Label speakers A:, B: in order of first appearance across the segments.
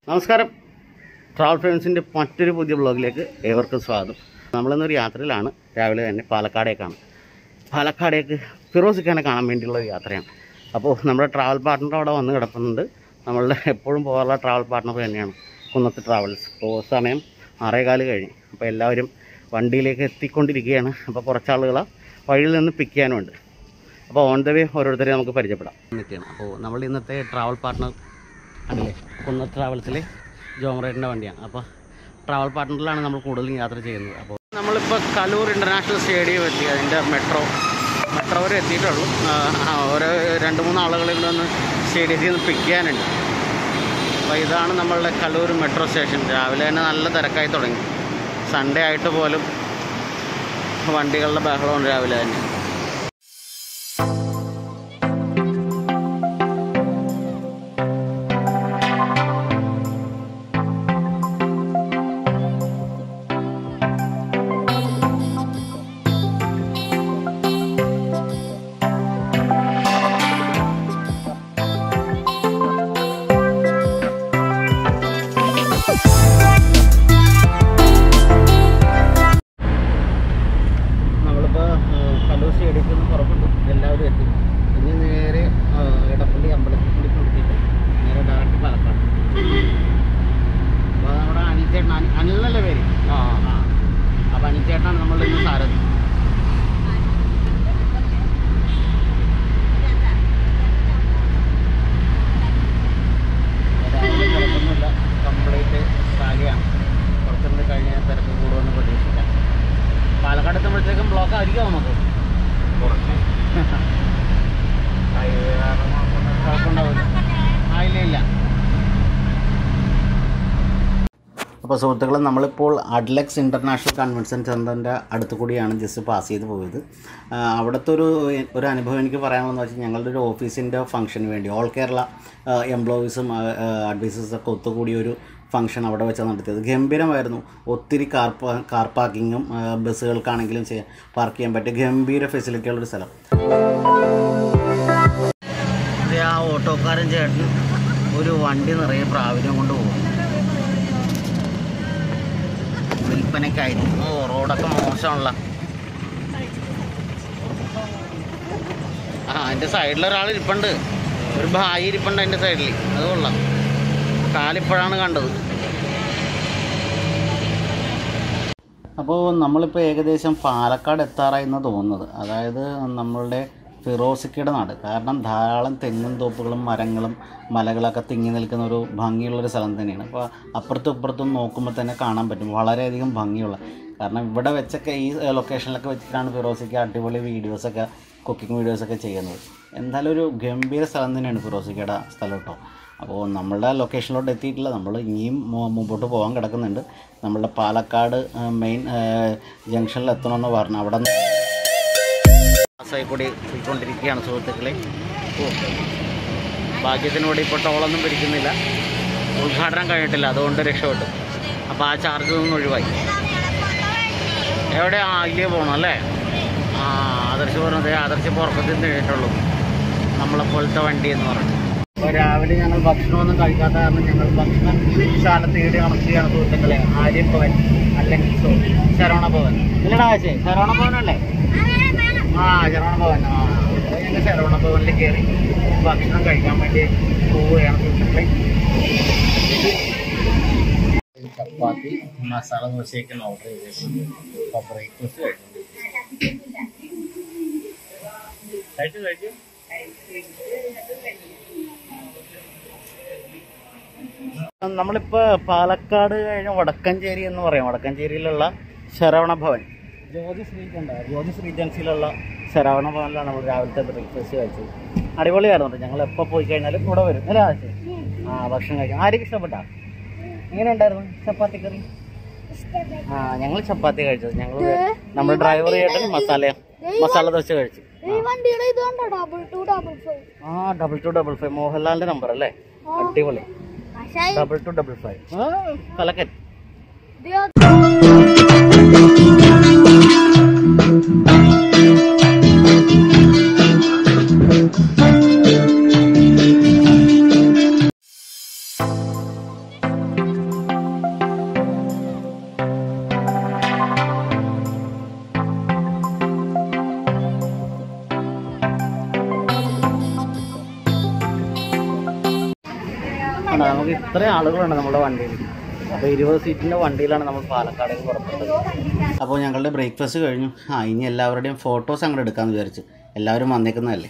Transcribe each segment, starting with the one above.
A: നമസ്കാരം ട്രാവൽ ഫ്രണ്ട്സിൻ്റെ മറ്റൊരു പുതിയ ബ്ലോഗിലേക്ക് ഏവർക്കും സ്വാഗതം നമ്മളിന്നൊരു യാത്രയിലാണ് രാവിലെ തന്നെ പാലക്കാടേക്കാണ് പാലക്കാടേക്ക് ഫിറോസിക്കാനെ കാണാൻ വേണ്ടിയുള്ള ഒരു യാത്രയാണ് അപ്പോൾ നമ്മുടെ ട്രാവൽ പാർട്ട്ണർ അവിടെ വന്ന് കിടക്കുന്നുണ്ട് നമ്മളുടെ എപ്പോഴും പോകാറുള്ള ട്രാവൽ പാർട്ട്ണർ തന്നെയാണ് കുന്നത്ത് ട്രാവൽസ് ഇപ്പോൾ സമയം ആറേകാല് കഴിഞ്ഞു അപ്പോൾ എല്ലാവരും വണ്ടിയിലേക്ക് എത്തിക്കൊണ്ടിരിക്കുകയാണ് അപ്പോൾ കുറച്ചാളുകളെ വഴിയിൽ നിന്ന് പിക്ക് ചെയ്യാനുമുണ്ട് അപ്പോൾ ഓൺ ദ വേ ഓരോരുത്തരെ നമുക്ക് പരിചയപ്പെടാം എത്തിയാണ് അപ്പോൾ നമ്മൾ ഇന്നത്തെ ട്രാവൽ പാർട്ട്ണർ അല്ലേ കുന്ന ട്രാവൽസിലെ ജോമറേറ്റിൻ്റെ വണ്ടിയാണ് അപ്പോൾ ട്രാവൽ പാർട്ട്ണറിലാണ് നമ്മൾ കൂടുതലും യാത്ര ചെയ്യുന്നത് അപ്പോൾ നമ്മളിപ്പോൾ കലൂർ ഇൻ്റർനാഷണൽ സ്റ്റേഡിയം എത്തി അതിൻ്റെ മെട്രോ മെട്രോ വരെ എത്തിയിട്ടുള്ളൂ ആ, ആ, ഓരോ രണ്ട് മൂന്ന് ആളുകളിൽ നിന്ന് സ്റ്റേഡിയത്തിൽ നിന്ന് പിക്ക് ചെയ്യാനുണ്ട് അപ്പോൾ ഇതാണ് നമ്മളുടെ കലൂർ മെട്രോ സ്റ്റേഷൻ രാവിലെ തന്നെ നല്ല തിരക്കായി തുടങ്ങി സൺഡേ ആയിട്ട് പോലും വണ്ടികളുടെ ബഹളമുണ്ട് രാവിലെ തന്നെ നമ്മളിപ്പോൾ കല്ലൂർ സ്റ്റേഡിയത്തിൽ നിന്ന് പുറപ്പെട്ടു എല്ലാവരും എത്തി ഇനി നേരെ ആ, എടപ്പള്ളി അമ്പലത്തിൽ കൂടി കൊടുത്തിട്ട് നേരെ ഡയറക്റ്റ് പാലക്കാട് അപ്പോൾ നമ്മുടെ അനിച്ചേട്ടൻ അനി അനിലല്ലേ പേര് ആ ആ അപ്പോൾ അനിച്ചേട്ടനാണ് നമ്മളുടെ ഇന്ന് സാരഥി രാവിലെ തിരക്കൊന്നുമില്ല കംപ്ലീറ്റ് കാലിയാണ് കുറച്ചുകൂടി കഴിഞ്ഞാൽ തിരക്ക് കൂടുമെന്ന് പ്രതീക്ഷിക്കാം പാലക്കാട് എത്തുമ്പോഴത്തേക്കും ബ്ലോക്ക് ആയിരിക്കും നമുക്ക് കുഴപ്പമുണ്ടാവില്ല ആ ഇല്ല ഇല്ല അപ്പോൾ സുഹൃത്തുക്കളെ നമ്മളിപ്പോൾ അഡ്ലക്സ് ഇൻ്റർനാഷണൽ കൺവെൻഷൻ സെൻറ്ററിൻ്റെ അടുത്ത് കൂടിയാണ് ജസ്റ്റ് പാസ് ചെയ്ത് പോയത് ആ, അവിടുത്തെ ഒരു ഒരു അനുഭവം എനിക്ക് പറയാനുള്ളതെന്ന് വെച്ചാൽ ഞങ്ങളുടെ ഒരു ഓഫീസിൻ്റെ ഫംഗ്ഷന് വേണ്ടി ഓൾ കേരള എംപ്ലോയീസും അഡ്വൈസേഴ്സും ഒക്കെ ഒത്തുകൂടിയ ഒരു ഫംഗ്ഷൻ അവിടെ വെച്ചാണ് നടത്തിയത് ഗംഭീരമായിരുന്നു ഒത്തിരി കാർ പാ കാർ പാർക്കിങ്ങും ആ, ബസ്സുകൾക്കാണെങ്കിലും ചെയ്യാൻ പാർക്ക് ചെയ്യാൻ പറ്റിയ ഗംഭീര ഫെസിലിറ്റിയുള്ളൊരു സ്ഥലം ഇത് ആ ഓട്ടോക്കാരൻ ചേട്ടൻ ഒരു വണ്ടി നിറയെ പ്രാവിനെ കൊണ്ട് പോകും വിൽപ്പനയ്ക്കായിട്ട് ഓ റോഡൊക്കെ മോശമുള്ള ആ എൻ്റെ സൈഡിൽ ഒരാൾ ഇരിപ്പുണ്ട് ഒരു ഭായി ഇരിപ്പുണ്ട് എൻ്റെ സൈഡിൽ അത് കൊള്ളാം കാലിപ്പോഴാണ് കണ്ടത് അപ്പോൾ നമ്മളിപ്പോൾ ഏകദേശം പാലക്കാട് എത്താറായി എന്ന് തോന്നുന്നത് അതായത് നമ്മളുടെ ഫിറോസിക്കയുടെ നാട് കാരണം ധാരാളം തെങ്ങും തോപ്പുകളും മരങ്ങളും മലകളൊക്കെ തിങ്ങി നിൽക്കുന്ന ഒരു ഭംഗിയുള്ളൊരു സ്ഥലം തന്നെയാണ് അപ്പോൾ അപ്പുറത്തും ഇപ്പുറത്തും നോക്കുമ്പോൾ തന്നെ കാണാൻ പറ്റും വളരെയധികം ഭംഗിയുള്ള കാരണം ഇവിടെ വെച്ചൊക്കെ ഈ ലൊക്കേഷനിലൊക്കെ വെച്ചിട്ടാണ് ഫിറോസിക്ക അടിപൊളി വീഡിയോസൊക്കെ കുക്കിംഗ് വീഡിയോസൊക്കെ ചെയ്യുന്നത് എന്തായാലും ഒരു ഗംഭീര സ്ഥലം തന്നെയാണ് ഫിറോസിക്കയുടെ സ്ഥലം കേട്ടോ അപ്പോൾ നമ്മളുടെ ലൊക്കേഷനിലോട്ട് എത്തിയിട്ടില്ല നമ്മൾ ഇനിയും മു- മുമ്പോട്ട് പോകാൻ കിടക്കുന്നുണ്ട് നമ്മളുടെ പാലക്കാട് മെയിൻ ജംഗ്ഷനിൽ എത്തണമെന്ന് പറഞ്ഞു അവിടെ പാസ്സായി കൂടി പോയിക്കൊണ്ടിരിക്കുകയാണ് സുഹൃത്തുക്കളെ ഓ ഭാഗ്യത്തിനോട് ഇപ്പോൾ ടോളൊന്നും പിടിക്കുന്നില്ല ഉദ്ഘാടനം കഴിഞ്ഞിട്ടില്ല അതുകൊണ്ട് രക്ഷപ്പെട്ടു അപ്പോൾ ആ ചാർജിൽ നിന്ന് ഒഴിവായി എവിടെ ആ ഇല്ലേ പോകണം അല്ലേ ആ ആദർശ് പറഞ്ഞത് ആദർശ് പുറക്കത്തിൽ നിന്ന് കഴിഞ്ഞിട്ടുള്ളൂ നമ്മളെപ്പോലത്തെ വണ്ടി എന്ന് പറഞ്ഞു അപ്പോൾ രാവിലെ ഞങ്ങൾ ഭക്ഷണമൊന്നും കഴിക്കാത്ത കാരണം ഞങ്ങൾ ഭക്ഷണം ശാല തേടി നടക്കുകയാണ് സുഹൃത്തുക്കളെ ആര്യൻ ഭവൻ അല്ലെങ്കിൽ സോ- ശരവണ ഭവൻ ഇല്ലടാ ആശേ ശരവണ ഭവനല്ലേ ആ ശരവണ ഭവൻ ആ അപ്പോൾ ഞങ്ങൾ ശരവണ ഭവനിൽ കയറി ഭക്ഷണം കഴിക്കാൻ വേണ്ടി പോവുകയാണ് സുഹൃത്തുക്കളെ ചപ്പാത്തി മസാല ദോശയൊക്കെ ഓർഡർ ചെയ്തിട്ടുണ്ട് അപ്പോൾ ബ്രേക്ക്ഫാസ്റ്റ് കഴിച്ചു കഴിച്ചു കഴിച്ചു നമ്മളിപ്പോൾ പാലക്കാട് കഴിഞ്ഞ വടക്കഞ്ചേരി എന്ന് പറയാം വടക്കഞ്ചേരിയിലുള്ള ശരവണ ഭവൻ ജ്യോതി ശ്രീകണ്ഠ ജ്യോതി ശ്രീജൻസിയിലുള്ള ശരവണ ഭവനിലാണ് നമ്മൾ രാവിലത്തെ ബ്രേക്ക്ഫാസ്റ്റ് കഴിച്ചത് അടിപൊളിയായിരുന്നു കേട്ടോ. ഞങ്ങൾ എപ്പോൾ പോയി കഴിഞ്ഞാലും ഇവിടെ വരും അല്ലേ ആശേ ആ ഭക്ഷണം കഴിക്കാം ആരെയും ഇഷ്ടപ്പെട്ടാ എങ്ങനെ ഉണ്ടായിരുന്നു ചപ്പാത്തി കറി ആ ഞങ്ങൾ ചപ്പാത്തി കഴിച്ചത് ഞങ്ങൾ നമ്മുടെ ഡ്രൈവർ ചേട്ടൻ മസാല മസാല ദോശ കഴിച്ചു
B: ഈ വണ്ടിയുടെ ഇത് കണ്ടോ ഡബിൾ ടു ഡബിൾ ഫൈവ്
A: ആ ഡബിൾ ടു ഡബിൾ ഫൈവ് മോഹൻലാലിന്റെ നമ്പർ അല്ലേ അടിപൊളി
B: പക്ഷേ
A: ഡബിൾ ടു ഡബിൾ ഫൈവ് കലക്കൻ
B: ഇത്
A: ഇത്രയും ആളുകളുണ്ട് നമ്മുടെ വണ്ടിയിൽ അപ്പോൾ ഇരുപത് സീറ്റിൻ്റെ വണ്ടിയിലാണ് നമ്മൾ പാലക്കാടേക്ക് പുറപ്പെട്ടത് അപ്പോൾ ഞങ്ങളുടെ ബ്രേക്ക്ഫാസ്റ്റ് കഴിഞ്ഞു ആ ഇനി എല്ലാവരുടെയും ഫോട്ടോസ് അങ്ങോട്ട് എടുക്കാമെന്ന് വിചാരിച്ചു എല്ലാവരും വന്നേക്കുന്നതല്ലേ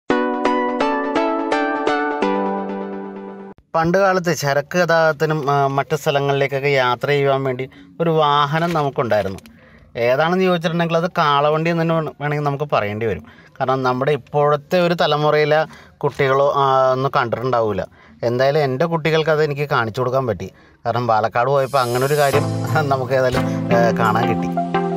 A: പണ്ട് കാലത്ത് ചരക്ക് ഗതാഗതത്തിനും ആ, മറ്റ് സ്ഥലങ്ങളിലേക്കൊക്കെ യാത്ര ചെയ്യുവാൻ വേണ്ടി ഒരു വാഹനം നമുക്കുണ്ടായിരുന്നു ഏതാണെന്ന് ചോദിച്ചിട്ടുണ്ടെങ്കിൽ അത് കാളവണ്ടി എന്ന് തന്നെ വേണ- വേണമെങ്കിൽ നമുക്ക് പറയേണ്ടി വരും കാരണം നമ്മുടെ ഇപ്പോഴത്തെ ഒരു തലമുറയിലെ കുട്ടികളോ ആ, ഒന്നും കണ്ടിട്ടുണ്ടാവില്ല എന്തായാലും എൻ്റെ കുട്ടികൾക്ക് അത് എനിക്ക് കാണിച്ചു കൊടുക്കാൻ പറ്റി കാരണം പാലക്കാട് പോയപ്പോൾ അങ്ങനെ ഒരു കാര്യം നമുക്ക് ഏതായാലും ആ, കാണാൻ കിട്ടി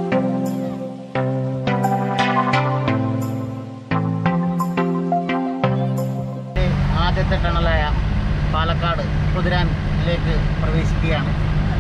A: ആദ്യത്തെ ടണലായ പാലക്കാട് കുതിരാനിലേക്ക് പ്രവേശിക്കുകയാണ്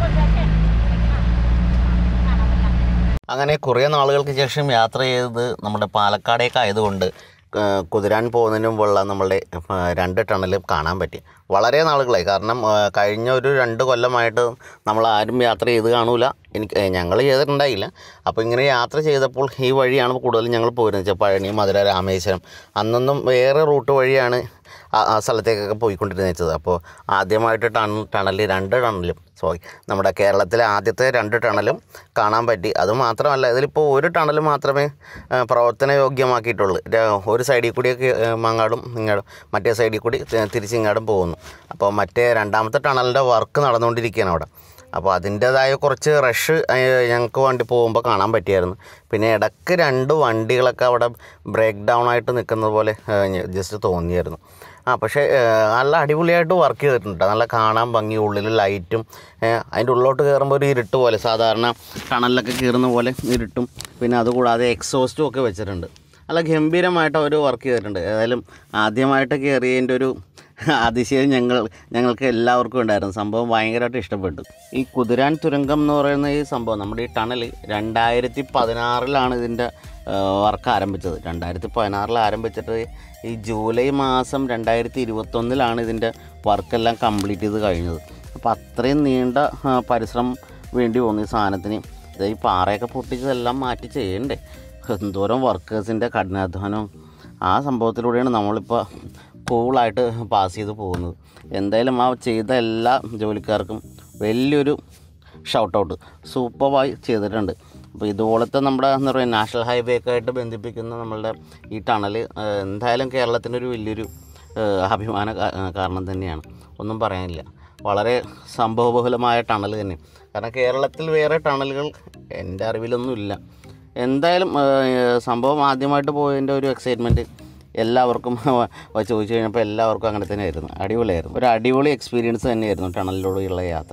A: അങ്ങനെ കുറേ നാളുകൾക്ക് ശേഷം യാത്ര ചെയ്തത് നമ്മുടെ പാലക്കാടേക്ക് ആയതുകൊണ്ട് ആ, കുതിരാൻ പോകുന്നതിന് മുമ്പുള്ള നമ്മളുടെ ആ, രണ്ട് ടണലും കാണാൻ പറ്റി വളരെ നാളുകളായി കാരണം ആ, കഴിഞ്ഞ ഒരു രണ്ട് കൊല്ലമായിട്ട് നമ്മൾ ആരും യാത്ര ചെയ്ത് കാണൂല എനിക്ക് ഞങ്ങൾ ചെയ്തിട്ടുണ്ടായില്ല അപ്പോൾ ഇങ്ങനെ യാത്ര ചെയ്തപ്പോൾ ഈ വഴിയാണ് കൂടുതലും ഞങ്ങൾ പോയിരുന്നത് വെച്ചാൽ പഴനി മധുര രാമേശ്വരം അന്നൊന്നും വേറെ റൂട്ട് വഴിയാണ് ആ ആ സ്ഥലത്തേക്കൊക്കെ പോയിക്കൊണ്ടിരുന്നത് വെച്ചത് അപ്പോൾ ആദ്യമായിട്ട് ടൺ ടണൽ രണ്ട് ടണലും സോറി നമ്മുടെ കേരളത്തിലെ ആദ്യത്തെ രണ്ട് ടണലും കാണാൻ പറ്റി അതുമാത്രമല്ല ഇതിലിപ്പോൾ ഒരു ടണൽ മാത്രമേ ആ, പ്രവർത്തനയോഗ്യമാക്കിയിട്ടുള്ളൂ ര- ഒരു സൈഡിൽ കൂടിയൊക്കെ ആ, മങ്ങാടും ഇങ്ങാടും മറ്റേ സൈഡിൽ കൂടി തി- തിരിച്ചിങ്ങാടും പോകുന്നു അപ്പോൾ മറ്റേ രണ്ടാമത്തെ ടണലിൻ്റെ വർക്ക് നടന്നുകൊണ്ടിരിക്കുകയാണ് അവിടെ അപ്പോൾ അതിൻ്റേതായ കുറച്ച് റഷ് ഞങ്ങൾക്ക് വണ്ടി പോകുമ്പോൾ കാണാൻ പറ്റിയായിരുന്നു പിന്നെ ഇടയ്ക്ക് രണ്ട് വണ്ടികളൊക്കെ അവിടെ ബ്രേക്ക് ഡൗൺ ആയിട്ട് നിൽക്കുന്നത് പോലെ ജസ്റ്റ് തോന്നിയായിരുന്നു ആ പക്ഷേ ഏഹ്, നല്ല അടിപൊളിയായിട്ട് വർക്ക് ചെയ്തിട്ടുണ്ട് നല്ല കാണാൻ ഭംഗി ഉള്ളിൽ ലൈറ്റും ഏഹ്, അതിൻ്റെ ഉള്ളോട്ട് കയറുമ്പോൾ ഒരു ഇരുട്ട് പോലെ സാധാരണ ടണലിലൊക്കെ കയറുന്ന പോലെ ഇരുട്ടും പിന്നെ അതുകൂടാതെ എക്സോസ്റ്റും ഒക്കെ വെച്ചിട്ടുണ്ട് നല്ല ഗംഭീരമായിട്ട് അവർ വർക്ക് ചെയ്തിട്ടുണ്ട് ഏതായാലും ആദ്യമായിട്ട് കയറിയതിൻ്റെ ഒരു അതിശയം ഞങ്ങൾ ഞങ്ങൾക്ക് എല്ലാവർക്കും ഉണ്ടായിരുന്നു സംഭവം ഭയങ്കരമായിട്ട് ഇഷ്ടപ്പെട്ടു ഈ കുതിരാൻ തുരങ്കം എന്ന് പറയുന്ന ഈ സംഭവം നമ്മുടെ ഈ ടണൽ രണ്ടായിരത്തി പതിനാറിലാണ് ഇതിൻ്റെ വർക്ക് ആരംഭിച്ചത് രണ്ടായിരത്തി പതിനാറിൽ ആരംഭിച്ചിട്ട് ഈ ജൂലൈ മാസം രണ്ടായിരത്തി ഇരുപത്തൊന്നിലാണ് ഇതിൻ്റെ വർക്കെല്ലാം കംപ്ലീറ്റ് ചെയ്ത് കഴിഞ്ഞത് അപ്പോൾ അത്രയും നീണ്ട ആ, പരിശ്രമം വേണ്ടി വന്നു ഈ സാധനത്തിന് ഇത് ഈ പാറയൊക്കെ പൊട്ടിച്ചതെല്ലാം മാറ്റി ചെയ്യണ്ടേ എന്തോരം വർക്കേഴ്സിൻ്റെ കഠിനാധ്വാനം ആ സംഭവത്തിലൂടെയാണ് നമ്മളിപ്പോൾ കൂളായിട്ട് പാസ് ചെയ്ത് പോകുന്നത് എന്തായാലും ആ ചെയ്ത എല്ലാ ജോലിക്കാർക്കും വലിയൊരു ഷൗട്ട് ഔട്ട് സൂപ്പറായി ചെയ്തിട്ടുണ്ട് അപ്പോൾ ഇതുപോലത്തെ നമ്മുടെ എന്താ പറയുക നാഷണൽ ഹൈവേ ഒക്കെ ആയിട്ട് ബന്ധിപ്പിക്കുന്ന നമ്മളുടെ ഈ ടണൽ എന്തായാലും കേരളത്തിൻ്റെ ഒരു വലിയൊരു ഏഹ്, അഭിമാന കാ- കാരണം തന്നെയാണ് ഒന്നും പറയാനില്ല വളരെ സംഭവബഹുലമായ ടണൽ തന്നെ കാരണം കേരളത്തിൽ വേറെ ടണലുകൾ എൻ്റെ അറിവിലൊന്നും ഇല്ല എന്തായാലും ഏഹ്, സംഭവം ആദ്യമായിട്ട് പോയതിൻ്റെ ഒരു എക്സൈറ്റ്മെൻറ്റ് എല്ലാവർക്കും ചോദിച്ചു കഴിഞ്ഞപ്പോൾ എല്ലാവർക്കും അങ്ങനെ തന്നെയായിരുന്നു അടിപൊളിയായിരുന്നു ഒരു അടിപൊളി എക്സ്പീരിയൻസ് തന്നെയായിരുന്നു ടണലിലൂടെയുള്ള യാത്ര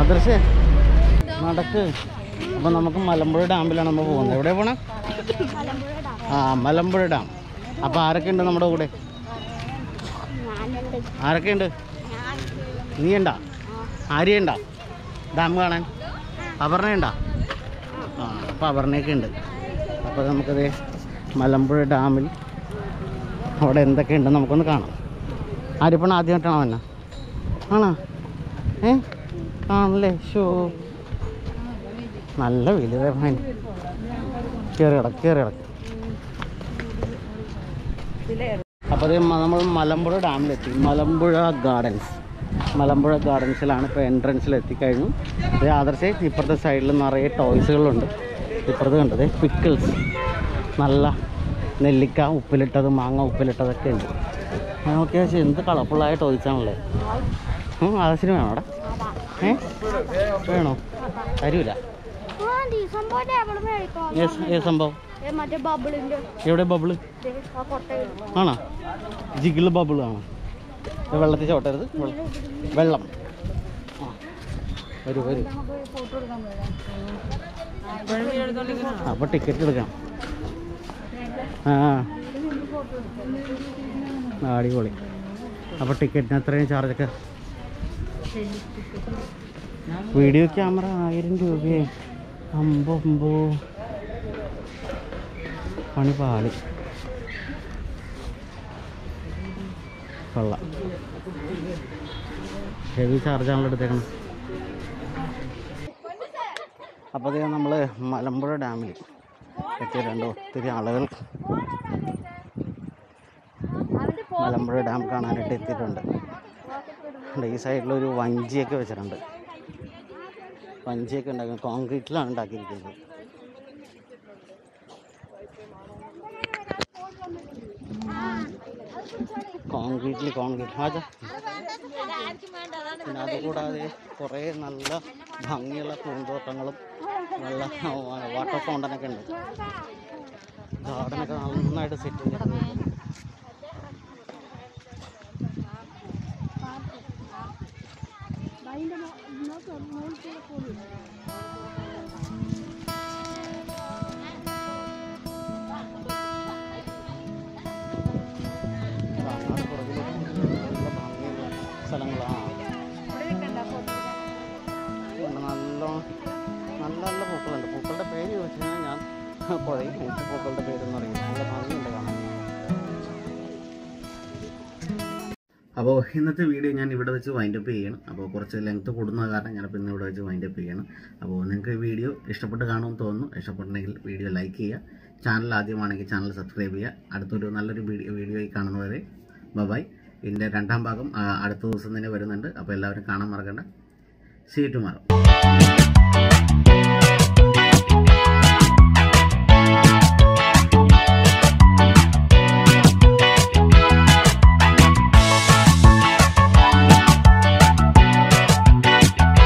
A: ആദർശേ നടക്ക് അപ്പം നമുക്ക് മലമ്പുഴ ഡാമിലാണ് നമ്മൾ പോകുന്നത് എവിടെ പോണം
B: മലമ്പുഴ ഡാം
A: ആ മലമ്പുഴ ഡാം അപ്പോൾ ആരൊക്കെ ഉണ്ട് നമ്മുടെ കൂടെ
B: ഞാനുണ്ട്
A: ആരൊക്കെ ഉണ്ട്
B: ഞാൻ
A: നീ ഉണ്ടാ ആര്യ ഉണ്ടാ ഡാം കാണാൻ അപർണ ഉണ്ടാ ആ അപ്പോൾ അപർണയൊക്കെ ഉണ്ട് അപ്പോൾ നമുക്കത് മലമ്പുഴ ഡാമിൽ അവിടെ എന്തൊക്കെ ഉണ്ടെന്ന് നമുക്കൊന്ന് കാണാം ആര്യപ്പണ ആദ്യമായിട്ടാണോ വന്ന ആണോ ഏ ആണല്ലേ ഷോ നല്ല വലുതേ ഫാൻ കയറി കിടക്ക് കയറി കിടക്ക് അപ്പോൾ അത് നമ്മൾ മലമ്പുഴ ഡാമിലെത്തി മലമ്പുഴ ഗാർഡൻസ് മലമ്പുഴ ഗാർഡൻസിലാണ് ഇപ്പോൾ എൻട്രൻസിൽ എത്തിക്കഴിഞ്ഞു ഇത് ആദർശേ ഇപ്പുറത്തെ സൈഡിൽ നിറയെ ടോയ്സുകളുണ്ട് ഇപ്പുറത്ത് കണ്ടത് പിക്കിൾസ് നല്ല നെല്ലിക്ക ഉപ്പിലിട്ടത് മാങ്ങ ഉപ്പിലിട്ടതൊക്കെ ഉണ്ട് നോക്കിയാൽ പക്ഷേ എന്ത് കളർഫുള്ളായ ടോയ്സാണല്ലേ ആദർശിന് വേണോ അവിടെ ഏ വേണോ തരൂല
B: ആ ഈ സംഭവം ടേബിൾ മേടിക്കണം
A: ഏ- ഏ സംഭവം
B: ഏ, മറ്റേ ബബിളിന്റെ
A: എവിടെ ബബിള്
B: ആ കൊട്ടയിൽ
A: ആണോ ജിഗിള് ബബിൾ ആണോ ഇത് വെള്ളത്തിൽ ചോട്ടരുത് വെള്ളം- വെള്ളം ആ വരൂ വരൂ
B: ഫോട്ടോ എടുക്കാൻ പോയതാ
A: അപ്പോൾ ടിക്കറ്റ് എടുക്കാം ആ ആ, അടിപൊളി അപ്പോൾ ടിക്കറ്റിന് എത്രയാണ് ചാർജൊക്കെ വീഡിയോ ക്യാമറ ആയിരം രൂപയെ അമ്പോ അമ്പോ പണി പാളി കൊള്ളാം ഹെവി ചാർജാണല്ലോ എടുത്തേക്കണം അപ്പോൾ അത് നമ്മൾ മലമ്പുഴ ഡാമിൽ എത്തിയിട്ടുണ്ട് ഒത്തിരി ആളുകൾ മലമ്പുഴ ഡാം കാണാനായിട്ട് എത്തിയിട്ടുണ്ട് ഉണ്ട്, ഈ സൈഡിലൊരു വഞ്ചിയൊക്കെ വെച്ചിട്ടുണ്ട് വഞ്ചിയൊക്കെ ഉണ്ടാക്കുന്നത് കോൺക്രീറ്റിലാണ് ഉണ്ടാക്കിയിരിക്കുന്നത് കോൺക്രീറ്റിൽ കോൺക്രീറ്റ് അതെ പിന്നെ അതുകൂടാതെ കുറേ നല്ല ഭംഗിയുള്ള പൂന്തോട്ടങ്ങളും നല്ല വാട്ടർ ഫൗണ്ടനൊക്കെ ഉണ്ട് ഗാർഡനൊക്കെ നന്നായിട്ട് സെറ്റ് ചെയ്തിട്ടുണ്ട് ആ, അങ്ങോട്ട് പുറകില് നല്ല ഭംഗിയുള്ള സ്ഥലങ്ങളാണ് ഉണ്ട്. നല്ല നല്ല നല്ല പൂക്കളുണ്ട് പൂക്കളുടെ പേര് ചോദിച്ചു കഴിഞ്ഞാൽ ഞാൻ പുഴയിൽ എനിക്ക് പൂക്കളുടെ പേരൊന്നും അറിയില്ല നല്ല ഭംഗിയുണ്ട് കാണാൻ അപ്പോൾ ഇന്നത്തെ വീഡിയോ ഞാൻ ഇവിടെ വെച്ച് വൈൻഡപ്പ് ചെയ്യണം അപ്പോൾ കുറച്ച് ലെങ്ത് കൂടുന്ന കാരണം ഞാനിപ്പോൾ ഇന്ന് ഇവിടെ വെച്ച് വൈൻഡപ്പ് ചെയ്യണം അപ്പോൾ നിങ്ങൾക്ക് ഈ വീഡിയോ ഇഷ്ടപ്പെട്ട് കാണുമെന്ന് തോന്നുന്നു ഇഷ്ടപ്പെട്ടുണ്ടെങ്കിൽ വീഡിയോ ലൈക്ക് ചെയ്യുക ചാനൽ ആദ്യമാണെങ്കിൽ ചാനൽ സബ്സ്ക്രൈബ് ചെയ്യുക അടുത്തൊരു നല്ലൊരു വീഡിയോ വീഡിയോയിൽ കാണുന്നവരെ ബൈ ഇതിൻ്റെ രണ്ടാം ഭാഗം ആ, അടുത്ത ദിവസം തന്നെ വരുന്നുണ്ട് അപ്പോൾ എല്ലാവരും കാണാൻ മറക്കണ്ട സീ ടുമാറോ